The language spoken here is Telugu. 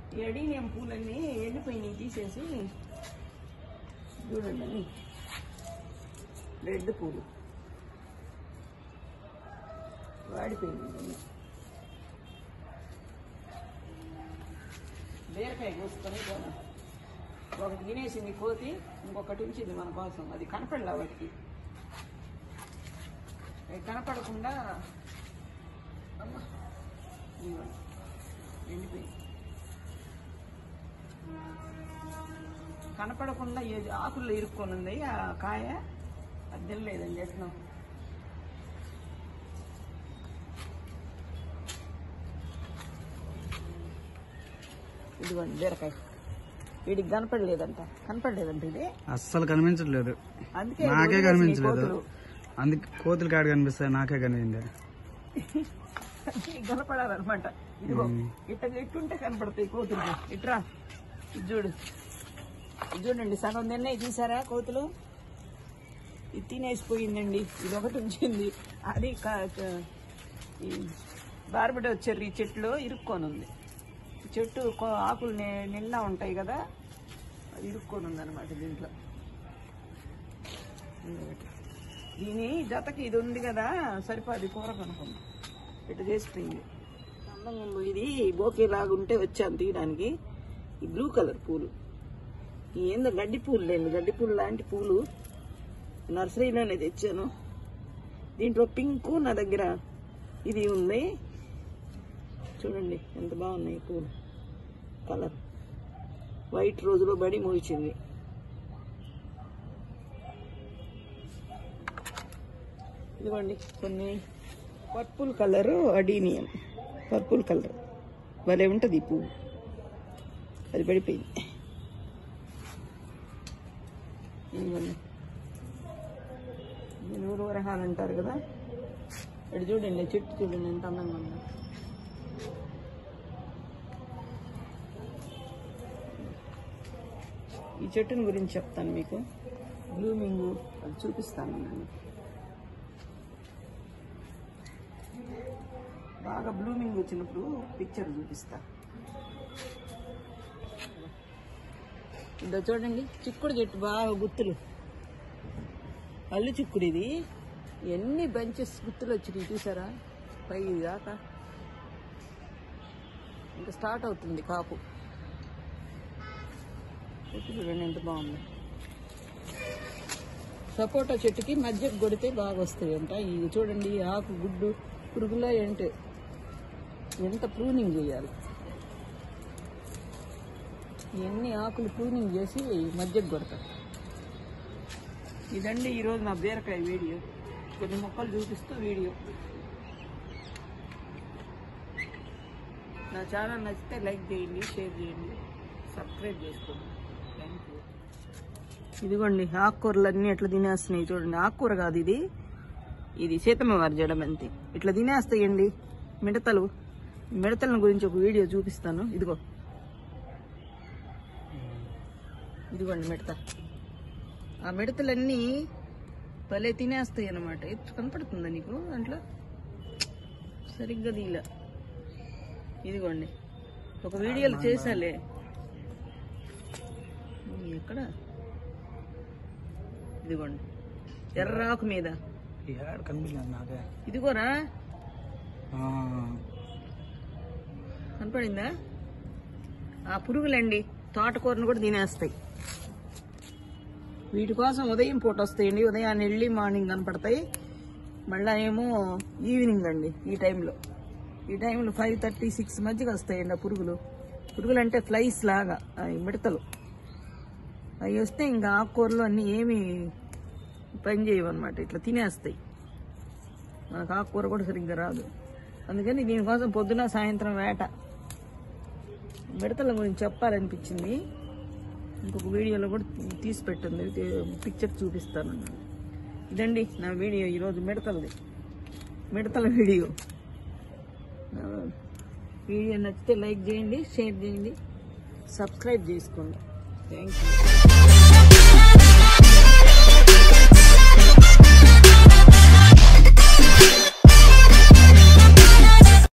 ఈ అడీనియం పూలన్నీ ఎండిపోయినాయి తీసేసి చూడండి అన్ని రెడ్ పూలు వాడిపోయింది అన్ని. బీరకాయ కోసుకొని పోదాం ఒకటి తినేసింది కోతి ఇంకొకటి ఉంచింది మన కోసం అది కనపడలే వాటికి అవి కనపడకుండా అమ్మ, ఇదిగోండి, ఎండిపోయింది కనపడకుండా ఏ ఆకుల్లో ఇరుక్కొని ఉంది ఆ కాయ అది తినలేదని చేస్తున్నాం ఇదిగోండి బీరకాయ వీడికి కనపడలేదంట కనపడలేదంట ఇది అస్సలు కనిపించట్లేదు అందుకే నాకే వదిలేసి కనిపించలేదు కోతులు. అందుకే కోతులు కాడ కనిపిస్తాయి నాకే కనిపించింది కనపడాలన్నమాట ఇదిగో ఇట్ట ఇట్టుంటే కనపడతాయి కోతులు ఇట్రా ఇది చూడు ఇది చూడండి సగం తిన్నాయి చూసారా కోతులు ఇది తినేసిపోయిందండి ఇది ఒకటి ఉంచింది అది క- క- ఈ బార్బడో చెర్రీ చెట్లు ఇరుక్కొని ఉంది ఈ చెట్టు కో- ఆకులు ని- నిండా ఉంటాయి కదా అది ఇరుక్కొని ఉంది అనమాట దీంట్లో ఇదొకటి. దీని జతకి ఇది ఉంది కదా సరిపోది కూర కనుక్కున్నాం ఇటు చేసిపోయింది అందంగా ఉంది. ఇది బోకే లాగా ఉంటే వచ్చాను తీయడానికి ఈ బ్లూ కలర్ పూలు ఈ ఏందో గడ్డి పూలు లేండి గడ్డి పూలు లాంటి పూలు నర్సరీలోనే తెచ్చాను దీంట్లో పింక్ నా దగ్గర ఇది ఉంది చూడండి ఎంత బాగున్నాయి ఈ పూలు కలర్ వైట్ రోజులో బడి మోయించింది ఇదిగోండి కొన్ని purple colour adenium purple colour భలే ఉంటుంది ఈ పువ్వు అది పడిపోయింది ఇదిగోండి ఇది నూరు వరహాలు అంటారు కదా ఇక్కడ చూడండి చెట్టు చూడండి ఎంత అందంగా ఉందో ఈ చెట్టుని గురించి చెప్తాను మీకు బ్లూమింగ్ అది చూపిస్తాను నేను బాగా బ్లూమింగ్ వచ్చినప్పుడు పిక్చర్ చూపిస్తా ఇదో చూడండి చిక్కుడు చెట్టు బాగా గుత్తులు అల్లు చిక్కుడు ఇది ఎన్ని బంచెస్ గుత్తులు వచ్చినాయి చూసారా పై దాకా ఇంకా స్టార్ట్ అవుతుంది కాపు చెట్టు చూడండి ఎంత బాగుంది సపోటా చెట్టుకి మధ్యకు కొడితే బాగా వస్తాయి అంట ఇది చూడండి ఈ ఆకు గుడ్డు పురుగులా ఏంటి ఎంత ప్రూనింగ్ చేయాలి ఇవన్నీ ఆకులు ప్రూనింగ్ చేసి మధ్యకు కొడతారు ఇదండి ఈరోజు నా బీరకాయ వీడియో కొన్ని మొక్కలు చూపిస్తూ వీడియో నా ఛానల్ నచ్చితే లైక్ చేయండి షేర్ చేయండి సబ్స్క్రైబ్ చేసుకోండి థ్యాంక్ యూ ఇదిగోండి ఆకుకూరలన్నీ ఎట్లా తినేస్తున్నాయి చూడండి ఆకుకూర కాదు ఇది ఇది సీతమ్మ వారి జడమంతి ఇట్లా తినేస్తాయండి మిడతలు మిడతల గురించి ఒక వీడియో చూపిస్తాను ఇదిగో ఇదిగోండి మిడత ఆ మిడతలన్నీ భలే తినేస్తాయి అన్నమాట ఎత్తు కనపడుతుందా నీకు దాంట్లో సరిగ్గా దీలా ఇదిగోండి ఒక వీడియోలు చేసాలే ఎక్కడ ఇదిగోండి ఎర్రాకు మీద ఏడ కనిపించలేదు నాకే ఇదిగోరా ఆ, కనపడిందా ఆ పురుగులండి తోటకూరను కూడా తినేస్తాయి వీటి కోసం ఉదయం పూట వస్తాయండి ఉదయాన్నే వెళ్ళి మార్నింగ్ కనపడతాయి మళ్ళా ఏమో ఈవినింగ్ అండి ఈ టైంలో ఈ టైంలో ఫైవ్ థర్టీ సిక్స్ మధ్యకి వస్తాయండి ఆ పురుగులు పురుగులు అంటే ఫ్లైస్ లాగా ఆ మిడతలు అవి వస్తే ఇంకా ఆకుకూరలు అన్నీ ఏమి పని చేయవన్నమాట ఇట్లా తినేస్తాయి మనకు ఆకుకూర కూడా సరిగ్గా రాదు అందుకని దీనికోసం పొద్దున సాయంత్రం వేట మిడతల గురించి చెప్పాలనిపించింది ఇంకొక వీడియోలో కూడా తీసి పెట్టండి పిక్చర్ చూపిస్తాను ఇదండి నా వీడియో ఈరోజు మిడతలది మిడతల వీడియో నా వీడియో నచ్చితే లైక్ చేయండి షేర్ చేయండి సబ్స్క్రైబ్ చేసుకోండి థ్యాంక్ యూ